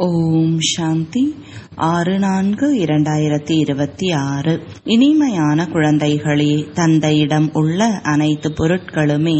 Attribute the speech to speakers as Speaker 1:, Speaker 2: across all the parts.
Speaker 1: ஓம் சாந்தி ஆறு நான்கு இரண்டாயிரத்தி இருபத்தி ஆறு இனிமையான குழந்தைகளே தந்தையிடம் உள்ள அனைத்து பொருட்களுமே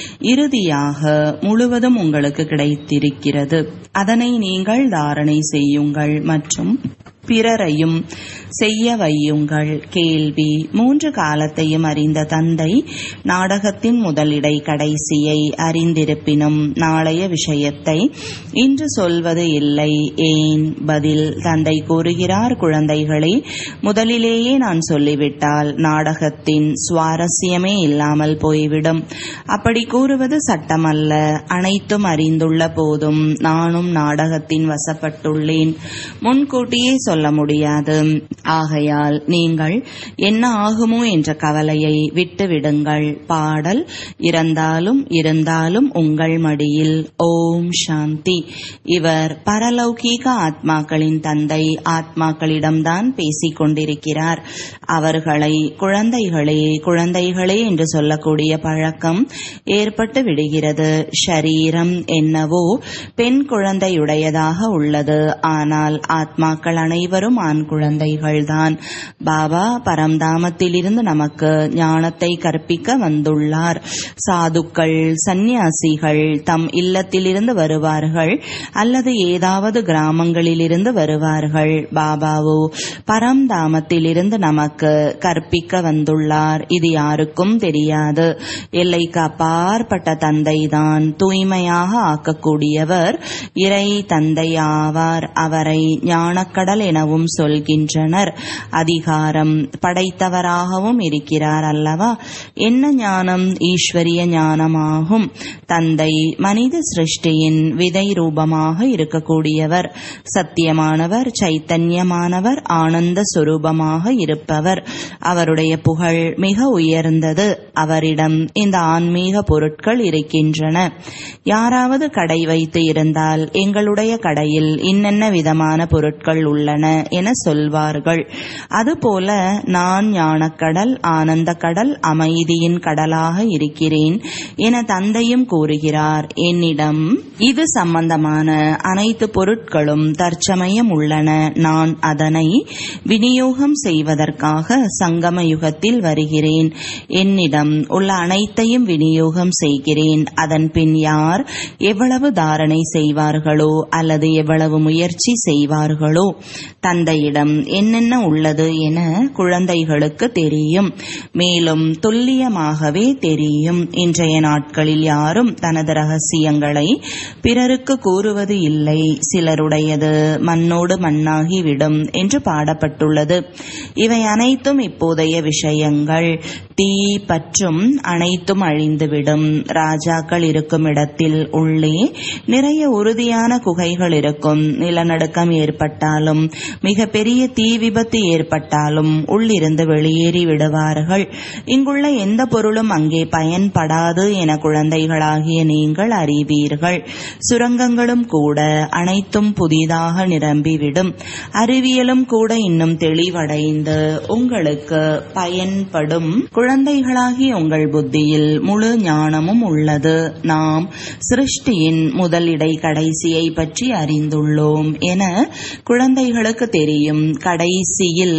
Speaker 1: இறுதியாக முழுவதும் உங்களுக்கு கிடைத்திருக்கிறது அதனை நீங்கள் தாரணை செய்யுங்கள் மற்றும் பிறரையும் செய்ய வையுங்கள் கேள்வி மூன்று காலத்தையும் அறிந்த தந்தை நாடகத்தின் முதலிடை கடைசியை அறிந்திருப்பினும் நாளைய விஷயத்தை இன்று சொல்வது இல்லை ஏன் பதில் தந்தை கூறுகிறார் குழந்தைகளே முதலிலேயே நான் சொல்லிவிட்டால் நாடகத்தின் சுவாரஸ்யமே இல்லாமல் போய்விடும் அப்படி கூறுவது சட்டமல்ல அனைத்தும் அறிந்துள்ள போதும் நானும் நாடகத்தின் வசப்பட்டுள்ளேன் முன்கூட்டியே சொல்ல முடியாது ஆகையால் நீங்கள் என்ன ஆகுமோ என்ற கவலையை விட்டுவிடுங்கள் பாடல் இறந்தாலும் இருந்தாலும் உங்கள் மடியில் ஓம் சாந்தி இவர் பரலௌகீக ஆத்மாக்களின் தந்தை ஆத்மாக்களிடம்தான் பேசிக் கொண்டிருக்கிறார் அவர்களை குழந்தைகளே குழந்தைகளே என்று சொல்லக்கூடிய பழக்கம் ஏற்பட்டு விடுகிறது ஷரீரம் என்னவோ பெண் குழந்தையுடையதாக உள்ளது ஆனால் ஆத்மாக்கள் அனைவரும் ஆண் குழந்தைகள்தான் பாபா பரம்தாமத்திலிருந்து நமக்கு ஞானத்தை கற்பிக்க வந்துள்ளார் சாதுக்கள் சந்நியாசிகள் தம் இல்லத்திலிருந்து வருவார்கள் அல்லது ஏதாவது கிராமங்களிலிருந்து வருவார்கள் பாபாவோ பரம்தாமத்திலிருந்து நமக்கு கற்பிக்க வந்துள்ளார் இது யாருக்கும் தெரியாது எல்லைக்கு அப்பாற்பட்ட தந்தைதான் தூய்மையாக ஆக்கக்கூடியவர் இறை தந்தை ஆவார் அவரை ஞானக்கடல் எனவும் சொல்கின்றனர் அதிகாரம் படைத்தவராகவும் இருக்கிறார் அல்லவா என்ன ஞானம் ஈஸ்வரிய ஞானமாகும் தந்தை மனித சிருஷ்டியின் விதை ரூபமாக இருக்கக்கூடியவர் சத்தியமானவர் சைத்தன்யமானவர் ஆனந்த சுரூபமாக இருப்பவர் அவருடைய புகழ் மிக உயர்ந்தது அவரிடம் இந்த ஆன்மீக பொருட்கள் இருக்கின்றன யாராவது கடை வைத்து இருந்தால் எங்களுடைய கடையில் இன்னென்ன விதமான பொருட்கள் உள்ளன என சொல்வார்கள் அதுபோல நான் ஞானக்கடல் ஆனந்த கடல் அமைதியின் கடலாக இருக்கிறேன் என தந்தையும் கூறுகிறார் என்னிடம் இது சம்பந்தமான அனைத்து பொருட்களும் தற்சமயம் உள்ளன நான் அதனை விநியோகம் செய்வதற்காக சங்கம யுகத்தில் வருகிறேன் என்னிடம் உள்ள அனைத்தையும் விநியோகம் செய்கிறேன் அதன் பின் யார் எவ்வளவு தாரணை செய்வார்களோ அல்லது எவ்வளவு முயற்சி செய்வார்களோ தந்தையிடம் என்னென்ன உள்ளது என குழந்தைகளுக்கு தெரியும் மேலும் துல்லியமாகவே தெரியும் இன்றைய நாட்களில் யாரும் தனது ரகசியங்களை பிறருக்கு கூறுவது இல்லை சிலருடையது மண்ணோடு மண்ணாகிவிடும் என்று பாடப்பட்டுள்ளது இவை அனைத்தும் இப்போதைய விஷயங்கள் தீ பற்றும் அனைத்தும் அழிந்துவிடும் ராஜாக்கள் இருக்கும் இடத்தில் உள்ளே நிறைய உறுதியான குகைகள் இருக்கும் நிலநடுக்கம் ஏற்பட்டாலும் மிக பெரிய தீ விபத்து ஏற்பட்டாலும் உள்ளிருந்து வெளியேறி விடுவார்கள் இங்குள்ள எந்த பொருளும் அங்கே பயன்படாது என குழந்தைகளாகிய நீங்கள் அறிவீர்கள் சுரங்கங்களும் கூட அனைத்தும் புதிதாக நிரம்பிவிடும் அறிவியலும் கூட இன்னும் தெளிவடைந்து உங்களுக்கு பயன்படும் குழந்தைகளாகிய உங்கள் புத்தியில் முழு ஞானமும் உள்ளது நாம் சிருஷ்டியின் முதலிடை கடைசியை பற்றி அறிந்துள்ளோம் என குழந்தைகளுக்கு தெரியும் கடைசியில்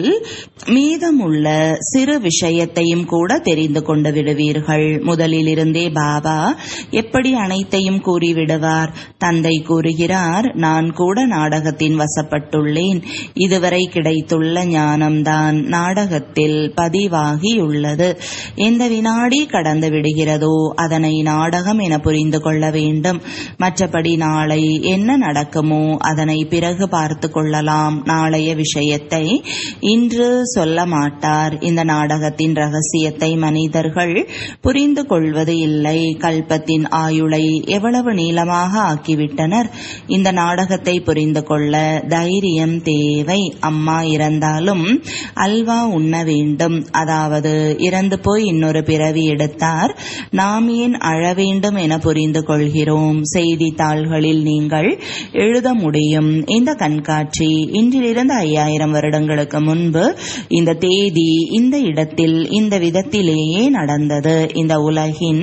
Speaker 1: மீதமுள்ள சிறு விஷயத்தையும் கூட தெரிந்து கொண்டு விடுவீர்கள் முதலிலிருந்தே பாபா எப்படி அனைத்தையும் கூறிவிடுவார் தந்தை கூறுகிறார் நான் கூட நாடகத்தின் வசப்பட்டுள்ளேன் இதுவரை கிடைத்துள்ள ஞானம்தான் நாடகத்தில் பதிவாகியுள்ளது எந்த வினாடி கடந்து விடுகிறதோ அதனை நாடகம் என புரிந்து கொள்ள வேண்டும் மற்றபடி நாளை என்ன நடக்குமோ அதனை பிறகு பார்த்து கொள்ளலாம் நாளைய விஷயத்தை இன்று சொல்ல மாட்டார் இந்த நாடகத்தின் ரகசியத்தை மனிதர்கள் புரிந்து கொள்வது இல்லை கல்பத்தின் ஆயுளை எவ்வளவு நீளமாக ஆக்கிவிட்டனர் இந்த நாடகத்தை புரிந்து கொள்ள தைரியம் தேவை அம்மா இறந்தாலும் அல்வா உண்ண வேண்டும் அதாவது இறந்து போய் இன்னொரு பிறவி எடுத்தார் நாம் ஏன் அழ வேண்டும் என புரிந்து கொள்கிறோம் செய்தித்தாள்களில் நீங்கள் எழுத முடியும் இந்த கண்காட்சி இன்று அன்றிலிருந்து ஐயாயிரம் வருடங்களுக்கு முன்பு இந்த தேதி இந்த இடத்தில் இந்த விதத்திலேயே நடந்தது இந்த உலகின்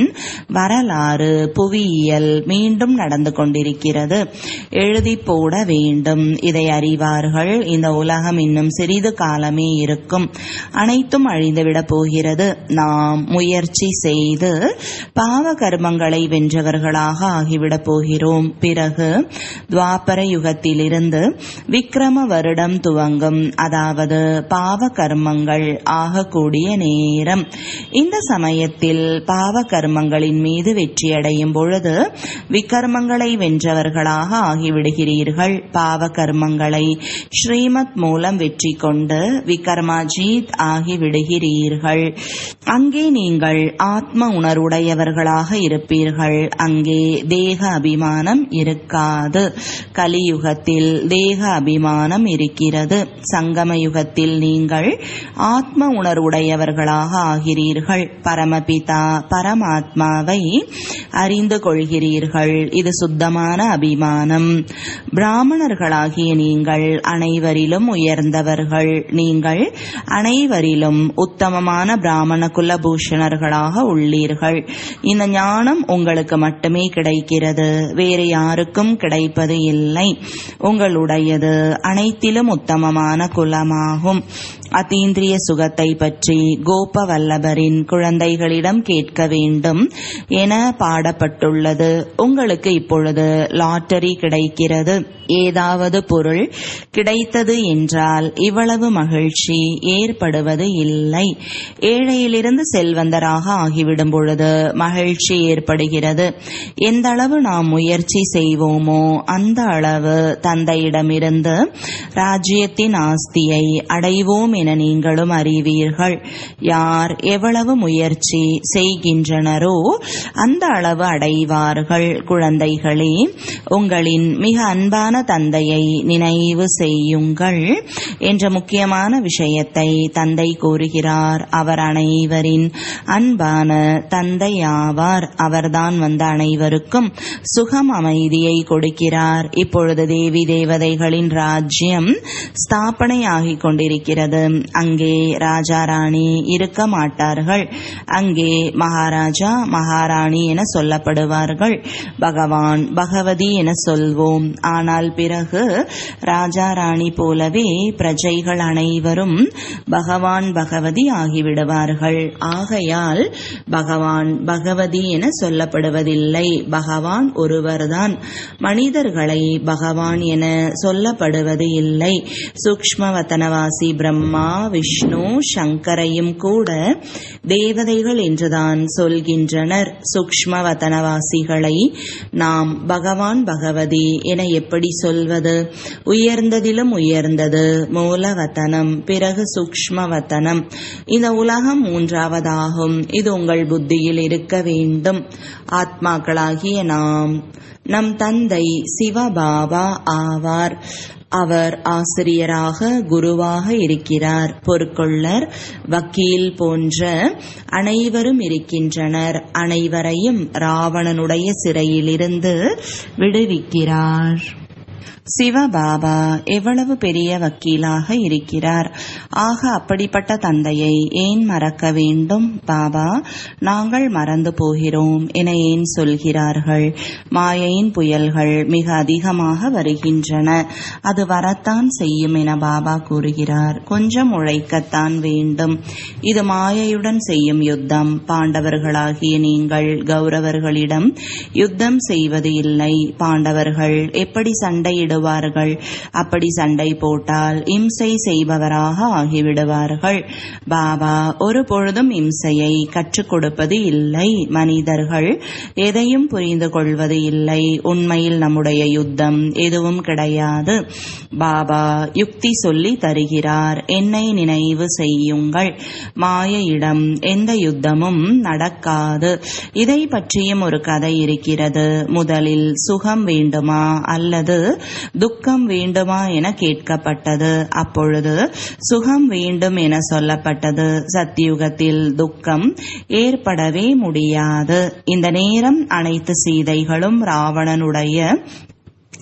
Speaker 1: வரலாறு புவியியல் மீண்டும் நடந்து கொண்டிருக்கிறது எழுதி போட வேண்டும் இதை அறிவார்கள் இந்த உலகம் இன்னும் சிறிது காலமே இருக்கும் அனைத்தும் அழிந்துவிடப் போகிறது நாம் முயற்சி செய்து பாவ கர்மங்களை வென்றவர்களாக ஆகிவிடப் போகிறோம் பிறகு துவாபர யுகத்திலிருந்து விக்ரம வருடம் துவங்கும் அதாவது பாவ கர்மங்கள் ஆகக்கூடிய நேரம் இந்த சமயத்தில் பாவ கர்மங்களின் மீது வெற்றியடையும் பொழுது விக்கர்மங்களை வென்றவர்களாக ஆகிவிடுகிறீர்கள் பாவ கர்மங்களை ஸ்ரீமத் மூலம் வெற்றி கொண்டு விக்ரமாஜீத் ஆகிவிடுகிறீர்கள் அங்கே நீங்கள் ஆத்ம உணர்வுடையவர்களாக இருப்பீர்கள் அங்கே தேக அபிமானம் இருக்காது கலியுகத்தில் தேக அபிமானம் இருக்கிறது சங்கம யுகத்தில் நீங்கள் ஆத்ம உணர்வுடையவர்களாக ஆகிறீர்கள் பரமபிதா பரமாத்மாவை அறிந்து கொள்கிறீர்கள் இது சுத்தமான அபிமானம் பிராமணர்களாகிய நீங்கள் அனைவரிலும் உயர்ந்தவர்கள் நீங்கள் அனைவரிலும் உத்தமமான பிராமண குலபூஷணர்களாக உள்ளீர்கள் இந்த ஞானம் உங்களுக்கு மட்டுமே கிடைக்கிறது வேறு யாருக்கும் கிடைப்பது இல்லை உங்களுடையது அனைத்திலும் உத்தமமான குலமாகும் அதீந்திரிய சுகத்தை பற்றி கோப வல்லபரின் குழந்தைகளிடம் கேட்க வேண்டும் என பாடப்பட்டுள்ளது உங்களுக்கு இப்பொழுது லாட்டரி கிடைக்கிறது ஏதாவது பொருள் கிடைத்தது என்றால் இவ்வளவு மகிழ்ச்சி ஏற்படுவது இல்லை ஏழையிலிருந்து செல்வந்தராக ஆகிவிடும் பொழுது மகிழ்ச்சி ஏற்படுகிறது எந்த அளவு நாம் முயற்சி செய்வோமோ அந்த அளவு தந்தையிடமிருந்து ராஜ்யத்தின் ஆஸ்தியை அடைவோம் என நீங்களும் அறிவீர்கள் யார் எவ்வளவு முயற்சி செய்கின்றனரோ அந்த அளவு அடைவார்கள் குழந்தைகளே உங்களின் மிக அன்பான தந்தையை நினைவு செய்யுங்கள் என்ற முக்கியமான விஷயத்தை தந்தை கூறுகிறார் அவர் அனைவரின் அன்பான தந்தையாவார் அவர்தான் வந்த அனைவருக்கும் சுகம் அமைதியை கொடுக்கிறார் இப்பொழுது தேவி தேவதைகளின் ராஜ்யம் ஸ்தாபனையாகிக் கொண்டிருக்கிறது அங்கே ராஜா ராணி இருக்க மாட்டார்கள் அங்கே மகாராஜா மகாராணி என சொல்லப்படுவார்கள் பகவான் பகவதி என சொல்வோம் ஆனால் பிறகு ராஜா ராணி போலவே பிரஜைகள் அனைவரும் பகவான் பகவதி ஆகிவிடுவார்கள் ஆகையால் பகவான் பகவதி என சொல்லப்படுவதில்லை பகவான் ஒருவர்தான் மனிதர்களை பகவான் என சொல்லப்படுவது இல்லை சூக்மவதனவாசி பிரம்மா விஷ்ணு சங்கரையும் கூட தேவதைகள் என்றுதான் சொல்கின்றனர் சூக்மவதனவாசிகளை நாம் பகவான் பகவதி என எப்படி சொல்வது உயர்ந்ததிலும் உயர்ந்தது மூலவத்தனம் பிறகு சூக்மவத்தனம் இந்த உலகம் மூன்றாவதாகும் இது உங்கள் புத்தியில் இருக்க வேண்டும் ஆத்மாக்களாகிய நாம் நம் தந்தை சிவபாபா ஆவார் அவர் ஆசிரியராக குருவாக இருக்கிறார் பொற்கொள்ளர் வக்கீல் போன்ற அனைவரும் இருக்கின்றனர் அனைவரையும் ராவணனுடைய சிறையிலிருந்து விடுவிக்கிறார் சிவபாபா எவ்வளவு பெரிய வக்கீலாக இருக்கிறார் ஆக அப்படிப்பட்ட தந்தையை ஏன் மறக்க வேண்டும் பாபா நாங்கள் மறந்து போகிறோம் என ஏன் சொல்கிறார்கள் மாயையின் புயல்கள் மிக அதிகமாக வருகின்றன அது வரத்தான் செய்யும் என பாபா கூறுகிறார் கொஞ்சம் உழைக்கத்தான் வேண்டும் இது மாயையுடன் செய்யும் யுத்தம் பாண்டவர்களாகிய நீங்கள் கௌரவர்களிடம் யுத்தம் செய்வது இல்லை பாண்டவர்கள் எப்படி சண்டையிட விடுவார்கள் அப்படி சண்டை போட்டால் இம்சை செய்பவராக ஆகிவிடுவார்கள் பாபா ஒரு பொழுதும் இம்சையை கற்றுக் கொடுப்பது இல்லை மனிதர்கள் எதையும் புரிந்து கொள்வது இல்லை உண்மையில் நம்முடைய யுத்தம் எதுவும் கிடையாது பாபா யுக்தி சொல்லி தருகிறார் என்னை நினைவு செய்யுங்கள் மாயையிடம் எந்த யுத்தமும் நடக்காது இதை பற்றியும் ஒரு கதை இருக்கிறது முதலில் சுகம் வேண்டுமா அல்லது துக்கம் வேண்டுமா என கேட்கப்பட்டது அப்பொழுது சுகம் வேண்டும் என சொல்லப்பட்டது சத்தியுகத்தில் துக்கம் ஏற்படவே முடியாது இந்த நேரம் அனைத்து சீதைகளும் ராவணனுடைய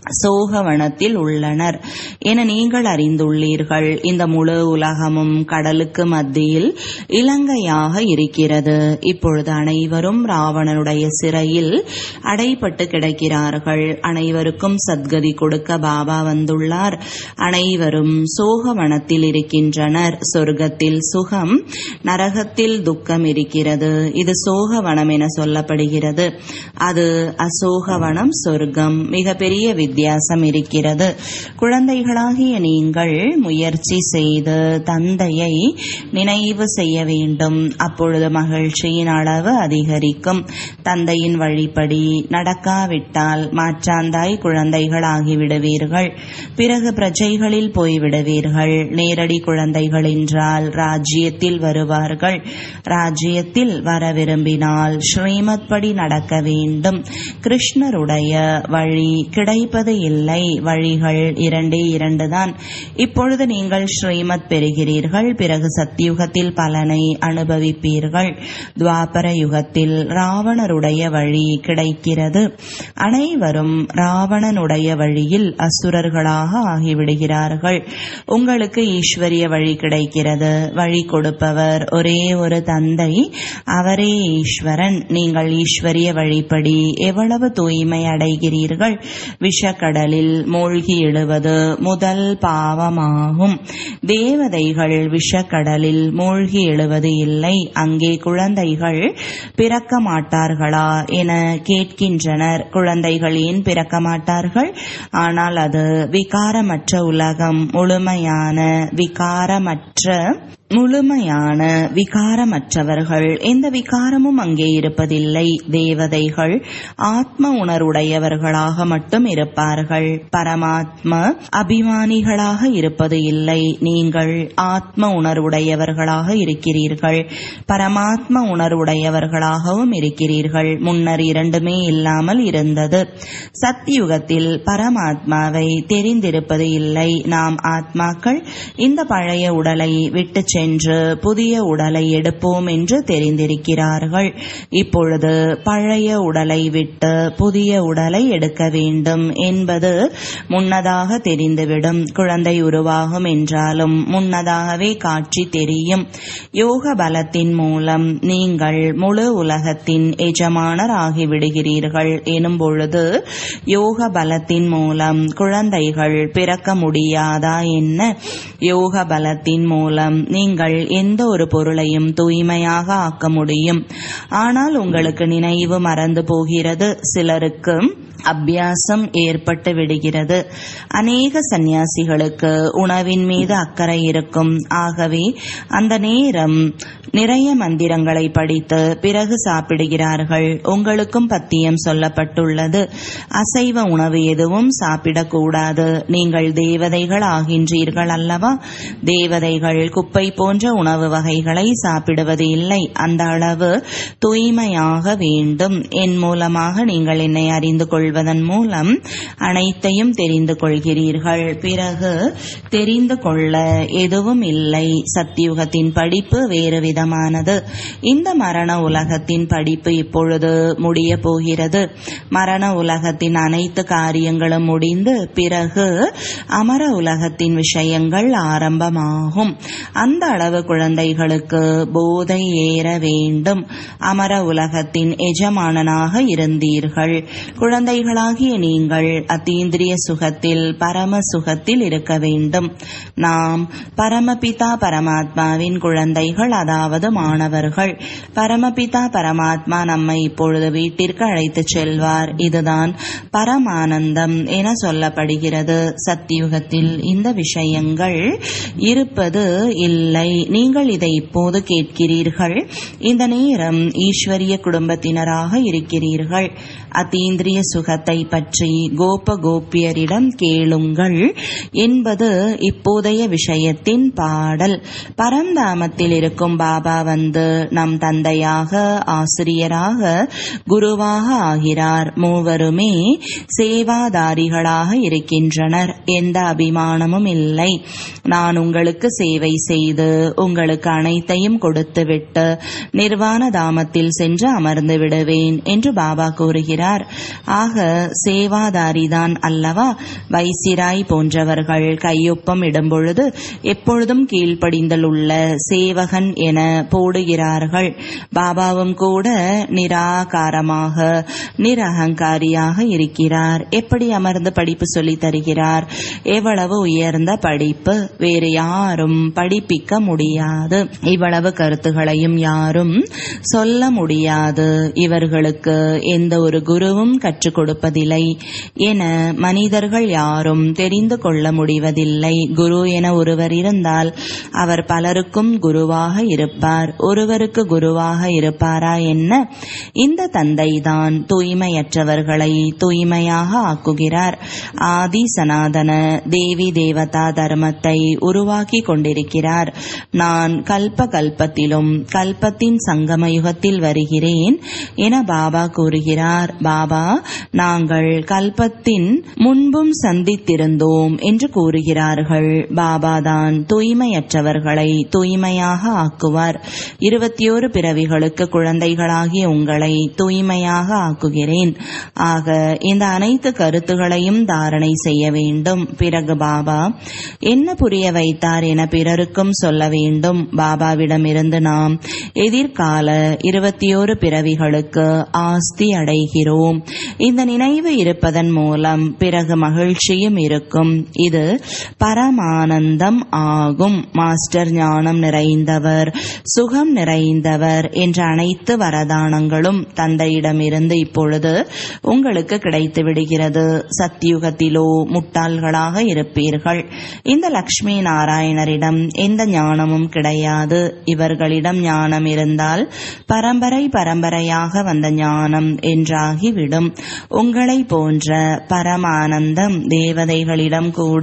Speaker 1: சோகவனத்தில் உள்ளனர் என நீங்கள் அறிந்துள்ளீர்கள் இந்த முழு உலகமும் கடலுக்கு மத்தியில் இலங்கையாக இருக்கிறது இப்பொழுது அனைவரும் ராவணனுடைய சிறையில் அடைப்பட்டு கிடக்கிறார்கள் அனைவருக்கும் சத்கதி கொடுக்க பாபா வந்துள்ளார் அனைவரும் சோகவனத்தில் இருக்கின்றனர் சொர்க்கத்தில் சுகம் நரகத்தில் துக்கம் இருக்கிறது இது சோகவனம் என சொல்லப்படுகிறது அது அசோகவனம் சொர்க்கம் மிகப்பெரிய வித்தியாசம் இருக்கிறது குழந்தைகளாகிய நீங்கள் முயற்சி செய்து தந்தையை நினைவு செய்ய வேண்டும் அப்பொழுது மகிழ்ச்சியின் அளவு அதிகரிக்கும் தந்தையின் வழிப்படி நடக்காவிட்டால் மாற்றாந்தாய் குழந்தைகள் ஆகிவிடுவீர்கள் பிறகு பிரஜைகளில் போய்விடுவீர்கள் நேரடி குழந்தைகள் என்றால் ராஜ்யத்தில் வருவார்கள் ராஜ்யத்தில் வர விரும்பினால் ஸ்ரீமத் படி நடக்க வேண்டும் கிருஷ்ணருடைய வழி கிடைப்பது இல்லை வழிகள் இரண்டே இரண்டு தான் இப்பொழுது நீங்கள் ஸ்ரீமத் பெறுகிறீர்கள் பிறகு சத்தியுகத்தில் பலனை அனுபவிப்பீர்கள் துவாபர யுகத்தில் ராவணருடைய வழி கிடைக்கிறது அனைவரும் ராவணனுடைய வழியில் அசுரர்களாக ஆகிவிடுகிறார்கள் உங்களுக்கு ஈஸ்வரிய வழி கிடைக்கிறது வழி கொடுப்பவர் ஒரே ஒரு தந்தை அவரே ஈஸ்வரன் நீங்கள் ஈஸ்வரிய வழிப்படி எவ்வளவு தூய்மை அடைகிறீர்கள் விஷக்கடலில் மூழ்கி எழுவது முதல் பாவமாகும் தேவதைகள் விஷக்கடலில் மூழ்கி எழுவது இல்லை அங்கே குழந்தைகள் பிறக்க மாட்டார்களா என கேட்கின்றனர் குழந்தைகள் ஏன் பிறக்க மாட்டார்கள் ஆனால் அது விகாரமற்ற உலகம் முழுமையான விகாரமற்ற முழுமையான விகாரமற்றவர்கள் எந்த விகாரமும் அங்கே இருப்பதில்லை தேவதைகள் ஆத்ம உணர்வுடையவர்களாக மட்டும் இருப்பார்கள் பரமாத்ம அபிமானிகளாக இருப்பது இல்லை நீங்கள் ஆத்ம உணர்வுடையவர்களாக இருக்கிறீர்கள் பரமாத்ம உணர்வுடையவர்களாகவும் இருக்கிறீர்கள் முன்னர் இரண்டுமே இல்லாமல் இருந்தது சத்தியுகத்தில் பரமாத்மாவை தெரிந்திருப்பது இல்லை நாம் ஆத்மாக்கள் இந்த பழைய உடலை விட்டு சென்று புதிய உடலை எடுப்போம் என்று தெரிந்திருக்கிறார்கள் இப்பொழுது பழைய உடலை விட்டு புதிய உடலை எடுக்க வேண்டும் என்பது முன்னதாக தெரிந்துவிடும் குழந்தை உருவாகும் என்றாலும் முன்னதாகவே காட்சி தெரியும் யோக பலத்தின் மூலம் நீங்கள் முழு உலகத்தின் எஜமானர் ஆகிவிடுகிறீர்கள் எனும் பொழுது யோக பலத்தின் மூலம் குழந்தைகள் பிறக்க முடியாதா என்ன யோக பலத்தின் மூலம் நீங்கள் எந்த ஒரு பொருளையும் தூய்மையாக ஆக்க முடியும் ஆனால் உங்களுக்கு நினைவு மறந்து போகிறது சிலருக்கு அபியாசம் ஏற்பட்டு விடுகிறது அநேக சந்நியாசிகளுக்கு உணவின் மீது அக்கறை இருக்கும் ஆகவே அந்த நேரம் நிறைய மந்திரங்களை படித்து பிறகு சாப்பிடுகிறார்கள் உங்களுக்கும் பத்தியம் சொல்லப்பட்டுள்ளது அசைவ உணவு எதுவும் சாப்பிடக்கூடாது நீங்கள் தேவதைகள் ஆகின்றீர்கள் அல்லவா தேவதைகள் குப்பை போன்ற உணவு வகைகளை சாப்பிடுவது இல்லை அந்த அளவு தூய்மையாக வேண்டும் என் மூலமாக நீங்கள் என்னை அறிந்து கொள்வதன் மூலம் அனைத்தையும் தெரிந்து கொள்கிறீர்கள் பிறகு தெரிந்து கொள்ள எதுவும் இல்லை சத்தியுகத்தின் படிப்பு வேறு விதமானது இந்த மரண உலகத்தின் படிப்பு இப்பொழுது முடிய போகிறது மரண உலகத்தின் அனைத்து காரியங்களும் முடிந்து பிறகு அமர உலகத்தின் விஷயங்கள் ஆரம்பமாகும் அந்த அளவு குழந்தைகளுக்கு போதை ஏற வேண்டும் அமர உலகத்தின் எஜமானனாக இருந்தீர்கள் குழந்தைகளாகிய நீங்கள் அத்தீந்திரிய சுகத்தில் பரம சுகத்தில் இருக்க வேண்டும் நாம் பரமபிதா பரமாத்மாவின் குழந்தைகள் அதாவது மாணவர்கள் பரமபிதா பரமாத்மா நம்மை இப்பொழுது வீட்டிற்கு அழைத்துச் செல்வார் இதுதான் பரமானந்தம் என சொல்லப்படுகிறது சத்தியுகத்தில் இந்த விஷயங்கள் இருப்பது இல்லை நீங்கள் இதை இப்போது கேட்கிறீர்கள் இந்த நேரம் ஈஸ்வரிய குடும்பத்தினராக இருக்கிறீர்கள் அத்தீந்திரிய சுகத்தை பற்றி கோப கோபியரிடம் கேளுங்கள் என்பது இப்போதைய விஷயத்தின் பாடல் பரந்தாமத்தில் இருக்கும் பாபா வந்து நம் தந்தையாக ஆசிரியராக குருவாக ஆகிறார் மூவருமே சேவாதாரிகளாக இருக்கின்றனர் எந்த அபிமானமும் இல்லை நான் உங்களுக்கு சேவை செய்து உங்களுக்கு அனைத்தையும் கொடுத்துவிட்டு நிர்வாண தாமத்தில் சென்று அமர்ந்து விடுவேன் என்று பாபா கூறுகிறார் ஆக சேவாதாரிதான் அல்லவா வைசிராய் போன்றவர்கள் கையொப்பம் இடும்பொழுது எப்பொழுதும் கீழ்ப்படிந்தல் உள்ள சேவகன் என போடுகிறார்கள் பாபாவும் கூட நிராகாரமாக நிரகங்காரியாக இருக்கிறார் எப்படி அமர்ந்து படிப்பு சொல்லி தருகிறார் எவ்வளவு உயர்ந்த படிப்பு வேறு யாரும் படிப்பிக்க முடியாது இவ்வளவு கருத்துகளையும் யாரும் சொல்ல முடியாது இவர்களுக்கு எந்த ஒரு குருவும் கற்றுக் கொடுப்பதில்லை என மனிதர்கள் யாரும் தெரிந்து கொள்ள முடிவதில்லை குரு என ஒருவர் இருந்தால் அவர் பலருக்கும் குருவாக இருப்பார் ஒருவருக்கு குருவாக இருப்பாரா என்ன இந்த தந்தைதான் தூய்மையற்றவர்களை தூய்மையாக ஆக்குகிறார் ஆதி சனாதன தேவி தேவதா தர்மத்தை உருவாக்கி கொண்டிருக்கிறார் நான் கல்ப கல்பத்திலும் கல்பத்தின் சங்கம யுகத்தில் வருகிறேன் என பாபா கூறுகிறார் பாபா நாங்கள் கல்பத்தின் முன்பும் சந்தித்திருந்தோம் என்று கூறுகிறார்கள் பாபாதான் தூய்மையற்றவர்களை தூய்மையாக ஆக்குவார் இருபத்தி ஒரு பிறவிகளுக்கு குழந்தைகளாகிய உங்களை தூய்மையாக ஆக்குகிறேன் ஆக இந்த அனைத்து கருத்துகளையும் தாரணை செய்ய வேண்டும் பிறகு பாபா என்ன புரிய வைத்தார் என பிறருக்கும் சொல்ல வேண்டும் பாபாவிடமிருந்து நாம் எதிர்கால இருபத்தி ஒரு பிறவிகளுக்கு ஆஸ்தி அடைகிறோம் இந்த நினைவு இருப்பதன் மூலம் பிறகு மகிழ்ச்சியும் இருக்கும் இது பரமானந்தம் ஆகும் மாஸ்டர் ஞானம் நிறைந்தவர் சுகம் நிறைந்தவர் என்ற அனைத்து வரதானங்களும் தந்தையிடமிருந்து இப்பொழுது உங்களுக்கு கிடைத்து விடுகிறது சத்தியுகத்திலோ முட்டாள்களாக இருப்பீர்கள் இந்த லக்ஷ்மி நாராயணரிடம் எந்த ஞானமும் கிடையாது இவர்களிடம் ஞானம் இருந்தால் பரம்பரை பரம்பரையாக வந்த ஞானம் என்றாகிவிடும் உங்களை போன்ற பரமானந்தம் தேவதைகளிடம் கூட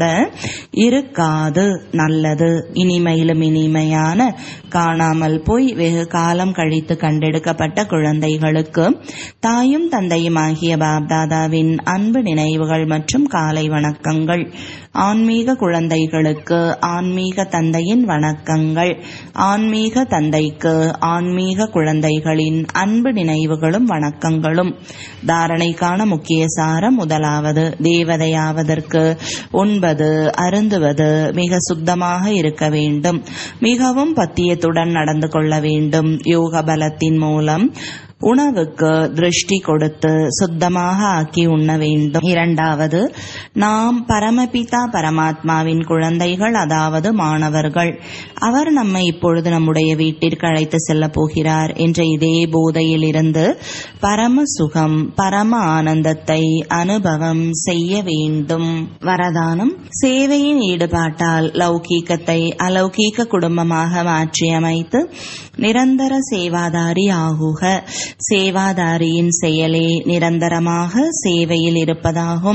Speaker 1: இருக்காது நல்லது இனிமையிலும் இனிமையான காணாமல் போய் வெகு காலம் கழித்து கண்டெடுக்கப்பட்ட குழந்தைகளுக்கு தாயும் தந்தையும் ஆகிய பாப்தாதாவின் அன்பு நினைவுகள் மற்றும் காலை வணக்கங்கள் ஆன்மீக குழந்தைகளுக்கு ஆன்மீக தந்தையின் வணக்கங்கள் ஆன்மீக தந்தைக்கு ஆன்மீக குழந்தைகளின் அன்பு நினைவுகளும் வணக்கங்களும் தாரணைக்கான முக்கிய சாரம் முதலாவது தேவதையாவதற்கு உண்பது அருந்துவது மிக சுத்தமாக இருக்க வேண்டும் மிகவும் பத்தியத்துடன் நடந்து கொள்ள வேண்டும் யோக பலத்தின் மூலம் உணவுக்கு திருஷ்டி கொடுத்து சுத்தமாக ஆக்கி உண்ண வேண்டும் இரண்டாவது நாம் பரமபிதா பரமாத்மாவின் குழந்தைகள் அதாவது மாணவர்கள் அவர் நம்மை இப்பொழுது நம்முடைய வீட்டிற்கு அழைத்து செல்ல போகிறார் என்ற இதே போதையில் இருந்து பரம சுகம் பரம ஆனந்தத்தை அனுபவம் செய்ய வேண்டும் வரதானம் சேவையின் ஈடுபாட்டால் லௌகீகத்தை அலௌகீக குடும்பமாக மாற்றியமைத்து நிரந்தர சேவாதாரி ஆகுக சேவாதாரியின் செயலே நிரந்தரமாக சேவையில் இருப்பதாகும்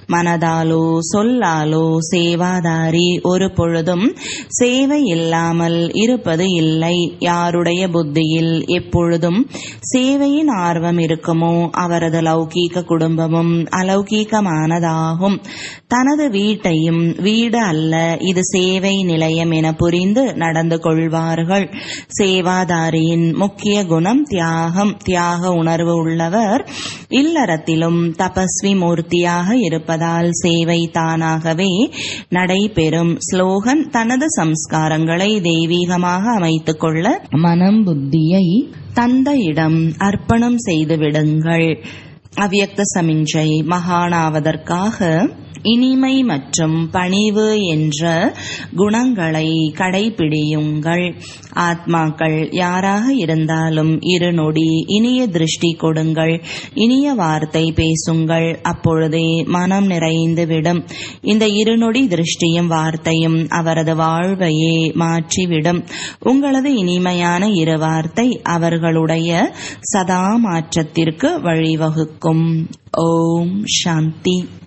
Speaker 1: மனதாலோ சொல்லாலோ சேவாதாரி ஒரு பொழுதும் சேவை இல்லாமல் இருப்பது இல்லை யாருடைய புத்தியில் எப்பொழுதும் சேவையின் ஆர்வம் இருக்குமோ அவரது லௌகீக குடும்பமும் அலௌகீகமானதாகும் தனது வீட்டையும் வீடு அல்ல இது சேவை நிலையம் என புரிந்து நடந்து கொள்வார்கள் சேவாதாரியின் முக்கிய குணம் தியாகம் தியாக உணர்வு உள்ளவர் இல்லறத்திலும் தபஸ்வி மூர்த்தியாக இருப்பதால் சேவை தானாகவே நடைபெறும் ஸ்லோகன் தனது சம்ஸ்காரங்களை தெய்வீகமாக அமைத்துக் கொள்ள மனம் புத்தியை தந்தையிடம் அர்ப்பணம் செய்து விடுங்கள் அவ்யக்த சமிஞ்சை மகானாவதற்காக இனிமை மற்றும் பணிவு என்ற குணங்களை கடைபிடியுங்கள் ஆத்மாக்கள் யாராக இருந்தாலும் இரு நொடி இனிய திருஷ்டி கொடுங்கள் இனிய வார்த்தை பேசுங்கள் அப்பொழுதே மனம் நிறைந்துவிடும் இந்த இருநொடி திருஷ்டியும் வார்த்தையும் அவரது வாழ்வையே மாற்றிவிடும் உங்களது இனிமையான இரு வார்த்தை அவர்களுடைய சதா மாற்றத்திற்கு வழிவகுக்கும் ஓம் சாந்தி